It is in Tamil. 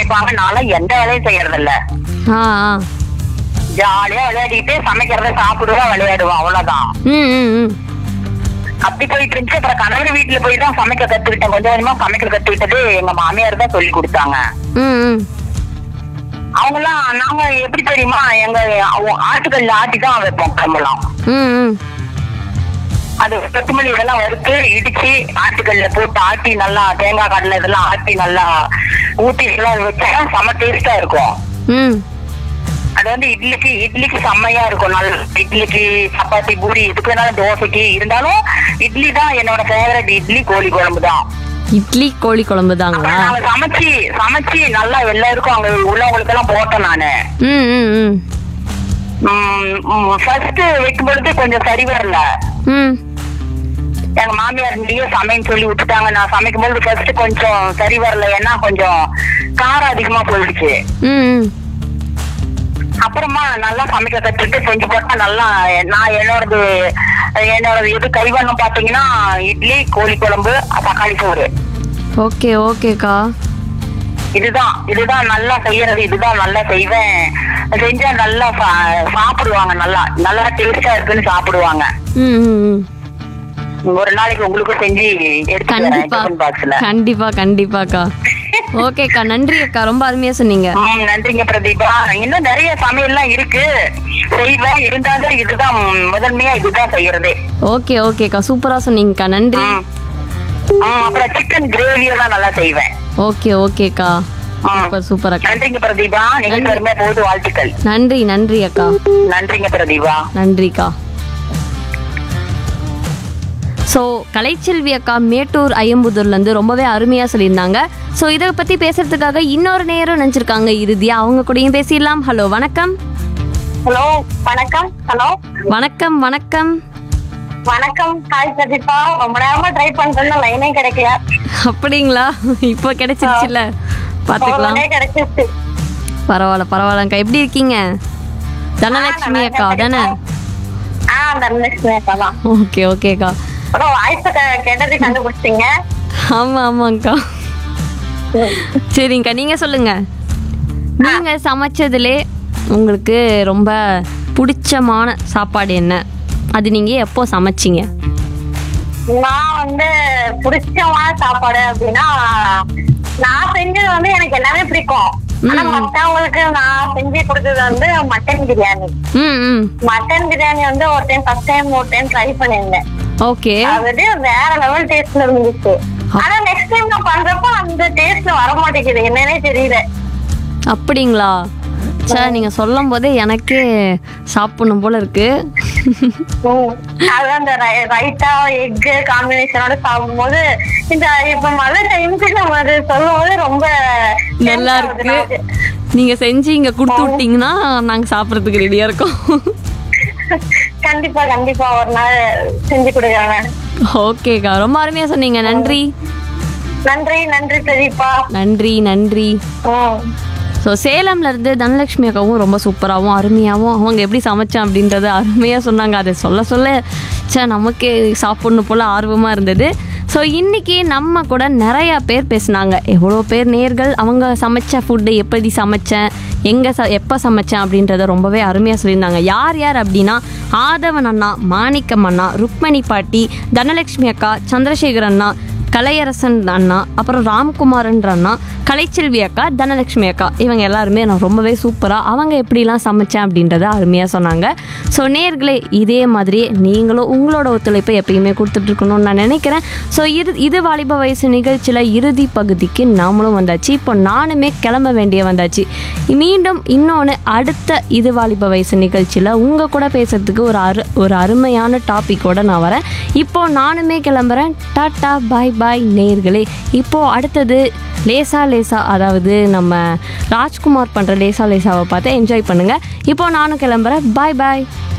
சமைப்பாங்க நான்லாம் எந்த வேலையும் செய்யறது இல்ல ஆ ஆ ஜாலியா விளையாடிட்டு சமைக்கிறத சாப்பிடுவோம் விளையாடுவோம் அவ்வளவுதான் ம் ம் ம் அப்படி போயிட்டு இருந்துச்சு அப்புறம் கணவர் வீட்டுல போய் தான் சமைக்க கத்துக்கிட்டேன் கொஞ்சம் கொஞ்சமா சமைக்க கத்துக்கிட்டது எங்க மாமியார் தான் சொல்லி கொடுத்தாங்க ம் ம் அவங்க எல்லாம் நாங்க எப்படி தெரியுமா எங்க அவங்க ஆட்டுக்கல்ல ஆட்டி தான் வைப்போம் குழம்புலாம் ம் ம் அது கொத்தமல்லி இதெல்லாம் வறுத்து இடிச்சு ஆட்டுக்கல்ல போட்டு ஆட்டி நல்லா தேங்காய் கடலை இதெல்லாம் ஆட்டி நல்லா ஊத்தி எல்லாம் வச்சா செம டேஸ்டா இருக்கும் ம் அது வந்து இட்லிக்கு இட்லிக்கு செம்மையா இருக்கும் நல்ல இட்லிக்கு சப்பாத்தி பூரி எதுக்கு வேணாலும் தோசைக்கு இருந்தாலும் இட்லி தான் என்னோட ஃபேவரட் இட்லி கோழி குழம்பு தான் இட்லி கோழி குழம்பு தாங்களா அப்புறம் நாங்க சமைச்சு சமைச்சு நல்லா எல்லாருக்கும் அங்க உள்ளவங்களுக்கு எல்லாம் போட்டேன் நானு ம் ம் ம் ஃபர்ஸ்ட் வைக்கும் பொழுது கொஞ்சம் சரி வரல ம் எங்க மாமியார் நீயே சமைன்னு சொல்லி விட்டுட்டாங்க நான் சமைக்கும் போது ஃபர்ஸ்ட் கொஞ்சம் சரி வரல ஏன்னா கொஞ்சம் காரம் அதிகமா போயிடுச்சு ம் ம் அப்புறமா நல்லா சமைக்க கத்துட்டு செஞ்சு போட்டா நல்லா நான் என்னோடது என்னோடது இது கைவண்ணம் பாத்தீங்கன்னா இட்லி கோழி குழம்பு தக்காளி சோறு ஓகே ஓகேக்கா இதுதான் இதுதான் நல்லா செய்யறது இதுதான் நல்லா செய்வேன் செஞ்சா நல்லா சா- சாப்பிடுவாங்க நல்லா நல்லா டேஸ்டா இருக்குன்னு சாப்பிடுவாங்க ம் ம் ம் ஒரு நாளைக்கு உங்களுக்கும் செஞ்சு எடுத்து கண்டிப்பா டிஃபன் பாக்ஸ்ல கண்டிப்பா கண்டிப்பாக்கா ஓகேக்கா நன்றி அக்கா ரொம்ப அருமையா சொன்னீங்க ம், நன்றிங்க பிரதீபா இன்னும் நிறைய சமையல்லாம் இருக்கு செய்வேன் இருந்தாலும் இதுதான் முதன்மையா இதுதான் செய்யறதே ஓகே ஓகேக்கா சூப்பரா சொன்னீங்கக்கா நன்றி ம். ம், அப்புறம் சிக்கன் கிரேவி எல்லாம் நல்லா செய்வேன் ஓகே ஓகேக்கா ம். சூப்பர் சூப்பர் அக்கா நன்றிங்க பிரதீபா நீங்க அருமையா போகுது வாழ்த்துக்கள் நன்றி நன்றி அக்கா நன்றிங்க பிரதீபா நன்றிக்கா ஸோ கலைச்செல்வி அக்கா மேட்டூர் ஐயம்புதூர்லேருந்து ரொம்பவே அருமையாக சொல்லியிருந்தாங்க ஸோ இதை பற்றி பேசுறதுக்காக இன்னொரு நேரம் நினச்சிருக்காங்க இறுதியாக அவங்க கூடயும் பேசிடலாம் ஹலோ வணக்கம் ஹலோ வணக்கம் ஹலோ வணக்கம் வணக்கம் வணக்கம் ஹாய் பிரதீபா ரொம்ப நேரமா ட்ரை பண்றேன் லைனே கிடைக்கல அப்படிங்களா இப்போ கிடைச்சிருச்சுல பார்த்துக்கலாம் உடனே கிடைச்சிருச்சு பரவாயில்ல பரவாயில்லக்கா எப்படி இருக்கீங்க தனலட்சுமி அக்கா தானே ஆ தனலட்சுமி அக்கா தான் ஓகே ஓகேக்கா அப்புறம் வாய்ஸ் கேட்டது கண்டுபிடிச்சிங்க ஆமாம் ஆமாங்க்கா சரிங்கக்கா நீங்கள் சொல்லுங்க நீங்கள் சமைச்சதுலே உங்களுக்கு ரொம்ப பிடிச்சமான சாப்பாடு என்ன அது நீங்கள் எப்போ சமைச்சீங்க நான் வந்து பிடிச்சமான சாப்பாடு அப்படின்னா நான் செஞ்சது வந்து எனக்கு எல்லாமே பிடிக்கும் ஆனா மத்தவங்களுக்கு நான் செஞ்சு கொடுத்தது வந்து மட்டன் பிரியாணி ம் ம் மட்டன் பிரியாணி வந்து ஒரு டைம் ஃபர்ஸ்ட் டைம் ஒரு டைம் ட்ரை பண்ணியிருந்தேன் ஓகே அதாவது வேற லெவல் டேஸ்ட்ல இருந்துச்சு ஆனா நெக்ஸ்ட் டைம் நான் பண்றப்போ அந்த டேஸ்ட்ல வர மாட்டேங்குது என்னன்னே தெரியல அப்படிங்களா சார் நீங்கள் சொல்லும் போதே எனக்கே சாப்பிடணும் போல இருக்கு அது அந்த ரை- ரைத்தா எக் காம்பினேஷனோட சாப்பிடும்போது இந்த இப்ப மழை டைமுக்கு நம்ம அது சொல்லும் போது ரொம்ப நல்லா tempt ஆகுது இருக்கு நமக்கு. நீங்க செஞ்சு இங்க கொடுத்து விட்டீங்கன்னா நாங்க சாப்பிட்றதுக்கு ரெடியா இருக்கோம் கண்டிப்பா கண்டிப்பா ஒரு நாள் செஞ்சு கொடுக்குறேன் ஓகேக்கா ரொம்ப அருமையா சொன்னீங்க நன்றி நன்றி நன்றி பிரதீபா நன்றி நன்றி ம். ஸோ சேலம்ல இருந்து தனலட்சுமி அக்காவும் ரொம்ப சூப்பராகவும் அருமையாகவும் அவங்க எப்படி சமைச்சேன் அப்படின்றத அருமையாக சொன்னாங்க அதை சொல்ல சொல்ல ச்சே நமக்கே சாப்பிடணும் போல் ஆர்வமாக இருந்தது ஸோ இன்றைக்கி நம்ம கூட நிறையா பேர் பேசுனாங்க எவ்வளோ பேர் நேர்கள் அவங்க சமைச்ச ஃபுட்டு எப்படி சமைச்சேன் எங்கே ச எப்போ சமைச்சேன் அப்படின்றத ரொம்பவே அருமையாக சொல்லியிருந்தாங்க யார் யார் அப்படின்னா ஆதவன் அண்ணா மாணிக்கம் அண்ணா ருக்மணி பாட்டி தனலட்சுமி அக்கா சந்திரசேகர் அண்ணா கலையரசன் அண்ணா அப்புறம் ராம்குமார்ன்ற அண்ணா கலைச்செல்வி அக்கா தனலட்சுமி அக்கா இவங்க எல்லாருமே நான் ரொம்பவே சூப்பராக அவங்க எப்படிலாம் சமைச்சேன் அப்படின்றத அருமையாக சொன்னாங்க ஸோ நேர்களே இதே மாதிரியே நீங்களும் உங்களோட ஒத்துழைப்பை எப்பயுமே கொடுத்துட்ருக்கணும்னு நான் நினைக்கிறேன் ஸோ இது இது வாலிப வயசு நிகழ்ச்சியில் இறுதி பகுதிக்கு நாமளும் வந்தாச்சு இப்போ நானுமே கிளம்ப வேண்டிய வந்தாச்சு மீண்டும் இன்னொன்று அடுத்த இது வாலிப வயசு நிகழ்ச்சியில் உங்கள் கூட பேசுறதுக்கு ஒரு அரு ஒரு அருமையான டாப்பிக்கோட நான் வரேன் இப்போ நானுமே கிளம்புறேன் டாட்டா பாய் பாய் நேர்களே இப்போ அடுத்தது லேசா லேசா அதாவது நம்ம ராஜ்குமார் பண்ணுற லேசா லேசாவை பார்த்து என்ஜாய் பண்ணுங்கள் இப்போ நானும் கிளம்புறேன் பாய் பாய்